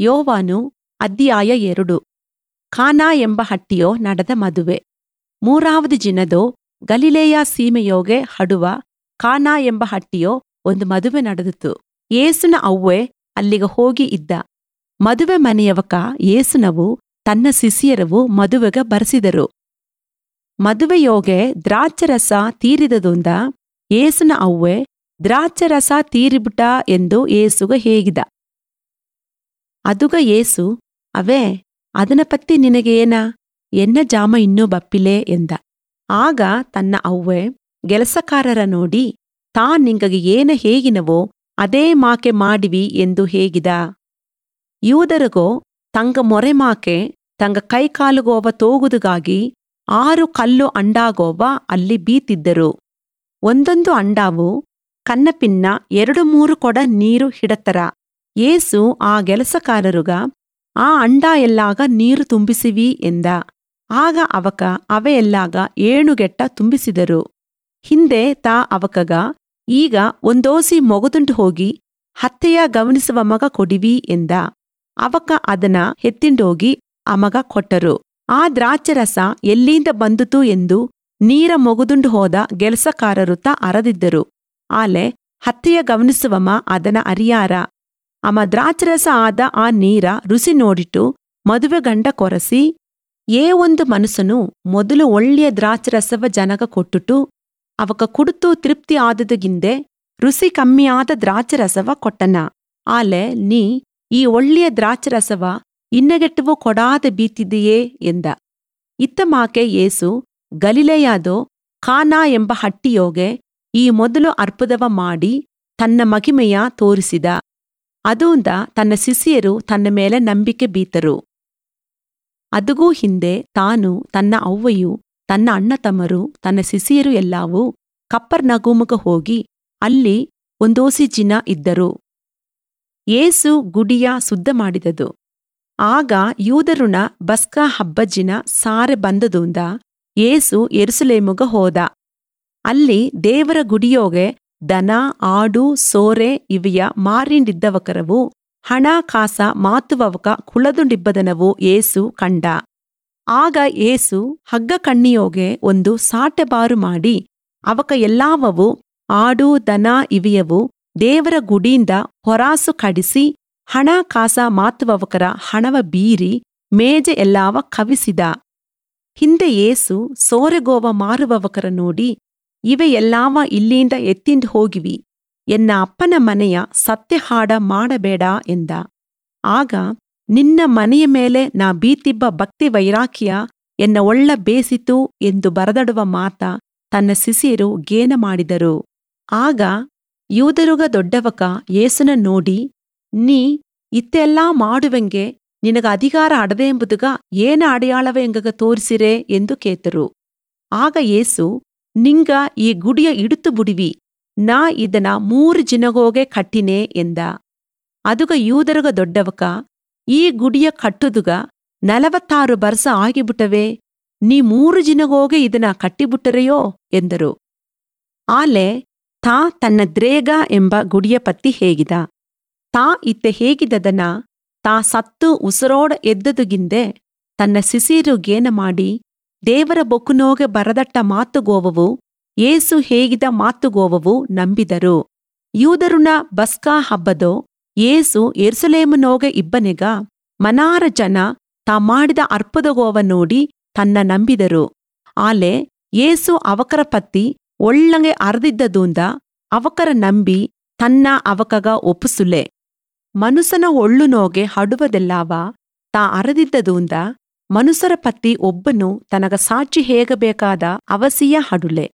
ಯೋವಾನು ಅಧ್ಯಾಯ ಎರಡು ಖಾನಾ ಎಂಬ ಹಟ್ಟಿಯೋ ನಡೆದ ಮದುವೆ ಮೂರಾவது ಜಿನದೋ ಗಲಿಲೇಯ ಸೀಮೆಯೋಗೆ ಹಡುವ ಖಾನಾ ಎಂಬ ಹಟ್ಟಿಯೋ ಒಂದು ಮದುವೆ ನಡೆದಿತು ಏಸುನ ಅವ್ವೆ ಅಲ್ಲಿಗೆ ಹೋಗಿ ಇದ್ದ ಮದುವೆ ಮನೆಯವಕ ಏಸುನವು ತನ್ನ ಶಿಷ್ಯರವು ಮದುವೆಗೆ ಬರೆಸಿದರು ಮದುವೆಯೋಗೆ ದ್ರಾಕ್ಷರಸ ತೀರಿದದುಂದ ಏಸುನ ಅವ್ವೆ ದ್ರಾಕ್ಷರಸ ತೀರಿಬಿಟ ಎಂದು ಏಸುಗ ಹೇಗಿದ ಅದುಗ ಏಸು ಅವೇ ಅದನ ಪತ್ತಿ ನಿನಗೇನ ಎನ್ನ ಜಾಮ ಇನ್ನೂ ಬಪ್ಪಿಲೆ ಎಂದ ಆಗ ತನ್ನ ಅವ್ವೆ ಗೆಲಸಕಾರರ ನೋಡಿ ತಾ ನಿಂಗಗೆ ಏನ ಹೇಗಿನವೋ ಅದೇ ಮಾಕೆ ಮಾಡಿವಿ ಎಂದು ಹೇಗಿದ ಯೂದರಿಗೋ ತಂಗ ಮೊರೆಮಾಕೆ ತಂಗ ಕೈಕಾಲುಗೋವ ತೋಗುದುಗಾಗಿ ಆರು ಕಲ್ಲು ಅಂಡಾಗೋವ ಅಲ್ಲಿ ಬೀತಿದ್ದರು ಒಂದೊಂದು ಅಂಡಾವು ಕನ್ನಪಿನ್ನ ಎರಡು ಮೂರು ಕೊಡ ನೀರು ಹಿಡತರ ಏಸು ಆ ಗೆಲಸಕಾರರುಗ ಆ ಅಂಡ ಎಲ್ಲಾಗ ನೀರು ತುಂಬಿಸಿವಿ ಎಂದ ಆಗ ಅವಕ ಅವೆಯಲ್ಲಾಗ ಏಣುಗೆಟ್ಟ ತುಂಬಿಸಿದರು ಹಿಂದೆ ತಾ ಅವಕಗ ಈಗ ಒಂದೋಸಿ ಮೊಗದುಂಟು ಹೋಗಿ ಹತ್ತೆಯ ಗಮನಿಸುವ ಮಗ ಕೊಡಿವಿ ಎಂದ ಅವಕ ಅದನ ಎತ್ತಿಂಡೋಗಿ ಆ ಮಗ ಕೊಟ್ಟರು ಆ ದ್ರಾಕ್ಷರಸ ಎಲ್ಲಿಂದ ಬಂದುತು ಎಂದು ನೀರ ಮೊಗದುಂಡು ಹೋದ ಗೆಲಸಕಾರರು ತ ಅರದಿದ್ದರು ಆಲೆ ಹತ್ತೆಯ ಗಮನಿಸುವಮ ಅದನ ಅರಿಯಾರ ಅಮ ದ್ರಾಕ್ಷರಸ ಆದ ಆ ನೀರ ರುಸಿ ನೋಡಿಟ್ಟು ಮದುವೆ ಗಂಡ ಕೊರಸಿ ಏ ಒಂದು ಮನುಷ್ಯನು ಮೊದಲು ಒಳ್ಳೆಯ ದ್ರಾಕ್ಷರಸವ ಜನಗ ಕೊಟ್ಟುಟು ಅವಕ ಕುಡುತು ತೃಪ್ತಿ ಆದದುಗಿಂದೆ ರುಸಿ ಕಮ್ಮಿಯಾದ ದ್ರಾಕ್ಷರಸವ ಕೊಟ್ಟನ ಆಲೆ ನೀ ಈ ಒಳ್ಳೆಯ ದ್ರಾಕ್ಷರಸವ ಇನ್ನಗೆಟ್ಟುವು ಕೊಡಾದ ಬೀತಿದೆಯೇ ಎಂದ ಇತ್ತ ಮಾಕೆ ಏಸು ಗಲಿಲೆಯಾದೋ ಖಾನಾ ಎಂಬ ಹಟ್ಟಿಯೋಗೆ ಈ ಮೊದಲು ಅರ್ಪುದವ ಮಾಡಿ ತನ್ನ ಮಹಿಮೆಯ ತೋರಿಸಿದ ಅದೂಂದ ತನ್ನ ಶಿಷ್ಯರು ತನ್ನ ಮೇಲೆ ನಂಬಿಕೆ ಬೀತರು ಅದುಗೂ ಹಿಂದೆ ತಾನು ತನ್ನ ಅವ್ವೆಯು ತನ್ನ ಅಣ್ಣ ತಮ್ಮರು ತನ್ನ ಶಿಷ್ಯರು ಎಲ್ಲಾವೂ ಕಪ್ಪರ್ ನಗೂಮಗ ಹೋಗಿ ಅಲ್ಲಿ ಒಂದೋಸಿ ಜಿನ ಇದ್ದರು ಏಸು ಗುಡಿಯ ಶುದ್ಧ ಮಾಡಿದದು ಆಗ ಯೂದರುಣ ಬಸ್ಕಾ ಹಬ್ಬಜ್ಜಿನ ಸಾರೆ ಬಂದದುಂದ ಏಸು ಎರುಸಲೇಮುಗ ಹೋದ ಅಲ್ಲಿ ದೇವರ ಗುಡಿಯೋಗೆ ದನ ಆಡು ಸೋರೆ ಇವಿಯ ಮಾರಿಂಡಿದ್ದವಕರವು ಹಣ ಕಾಸ ಮಾತುವವಕ ಕುಳದುಂಡಿಬ್ಬದನವು ಏಸು ಕಂಡ ಆಗ ಏಸು ಹಗ್ಗ ಕಣ್ಣಿಯೋಗೆ ಒಂದು ಸಾಟೆಬಾರು ಮಾಡಿ ಅವಕ ಎಲ್ಲಾವವು ಆಡು ದನ ಇವಿಯವು ದೇವರ ಗುಡಿಯಿಂದ ಹೊರಾಸು ಕಡಿಸಿ ಹಣ ಕಾಸ ಮಾತುವವಕರ ಹಣವ ಬೀರಿ ಮೇಜೆ ಎಲ್ಲಾವ ಕವಿಸಿದ ಹಿಂದೆ ಏಸು ಸೋರೆಗೋವ ಮಾರುವವಕರ ನೋಡಿ ಇವೆ ಎಲ್ಲಾವ ಇಲ್ಲಿಂದ ಎತ್ತಿಂಡ್ ಹೋಗಿವಿ ಎನ್ನ ಅಪ್ಪನ ಮನೆಯ ಸತ್ಯ ಹಾಡ ಮಾಡಬೇಡ ಎಂದ ಆಗ ನಿನ್ನ ಮನೆಯ ಮೇಲೆ ನಾ ಬೀತಿಬ್ಬ ಭಕ್ತಿ ವೈರಾಕ್ಯ ಎನ್ನ ಒಳ್ಳ ಬೇಸಿತು ಎಂದು ಬರದಡುವ ಮಾತ ತನ್ನ ಸಿಸಿರು ಗೇನ ಮಾಡಿದರು ಆಗ ಯೂದರುಗ ದೊಡ್ಡವಕ ಏಸುನ ನೋಡಿ ನೀ ಇತ್ತೆಲ್ಲಾ ಮಾಡುವೆಂಗೆ ನಿನಗ ಅಧಿಕಾರ ಅಡದೆಂಬುದುಗ ಏನ ಅಡೆಯಾಳವ ಎಂಗಗ ತೋರಿಸಿರೆ ಎಂದು ಕೇತರು ಆಗ ಏಸು ನಿಂಗ ಈ ಗುಡಿಯ ಇಡುತ್ತು ಬುಡಿವಿ ನಾ ಇದನ ಮೂರು ಜಿನಗೋಗೆ ಕಟ್ಟಿನೆ ಎಂದ ಅದುಗ ಯೂದರುಗ ದೊಡ್ಡವಕ ಈ ಗುಡಿಯ ಕಟ್ಟುದುಗ ನಲವತ್ತಾರು ಬರ್ಸ ಆಗಿಬಿಟ್ಟವೆ ನೀ ಮೂರು ಜಿನಗೋಗೆ ಇದನ ಕಟ್ಟಿಬಿಟ್ಟರೆಯೋ ಎಂದರು ಆಲೆ ತಾ ತನ್ನ ದ್ರೇಗ ಎಂಬ ಗುಡಿಯ ಪತ್ತಿ ಹೇಗಿದ ತಾ ಇತ್ತೆ ಹೇಗಿದದನ ತಾ ಸತ್ತು ಉಸಿರೋಡ ಎದ್ದದುಗಿಂದೆ ತನ್ನ ಸಿಸಿರು ಗೇನ ಮಾಡಿ ದೇವರ ಬೊಕ್ಕುನೋಗೆ ಬರದಟ್ಟ ಮಾತುಗೋವವು ಏಸು ಹೇಗಿದ ಮಾತುಗೋವವು ನಂಬಿದರು ಯೂದರುನ ಬಸ್ಕಾ ಹಬ್ಬದೋ ಏಸು ಎರ್ಸುಲೇಮುನೋಗೆ ಇಬ್ಬನೆಗ ಮನಾರ ಜನ ತಾ ಮಾಡಿದ ಅರ್ಪದಗೋವ ನೋಡಿ ತನ್ನ ನಂಬಿದರು ಆಲೆ ಏಸು ಅವಕರ ಪತ್ತಿ ಒಳ್ಳಂಗೆ ಅರ್ದಿದ್ದದೂಂದ ಅವಕರ ನಂಬಿ ತನ್ನ ಅವಕಗ ಒಪ್ಪುಸುಲೆ ಮನುಸನ ಒಳ್ಳುನೋಗೆ ಹಡುವದೆಲ್ಲಾವ ತಾ ಅರದಿದ್ದದೂಂದ ಮನುಸರ ಪತ್ತಿ ಒಬ್ಬನು ತನಗ ಸಾಕ್ಷಿ ಹೇಗಬೇಕಾದ ಅವಸಿಯ ಹಡುಲೆ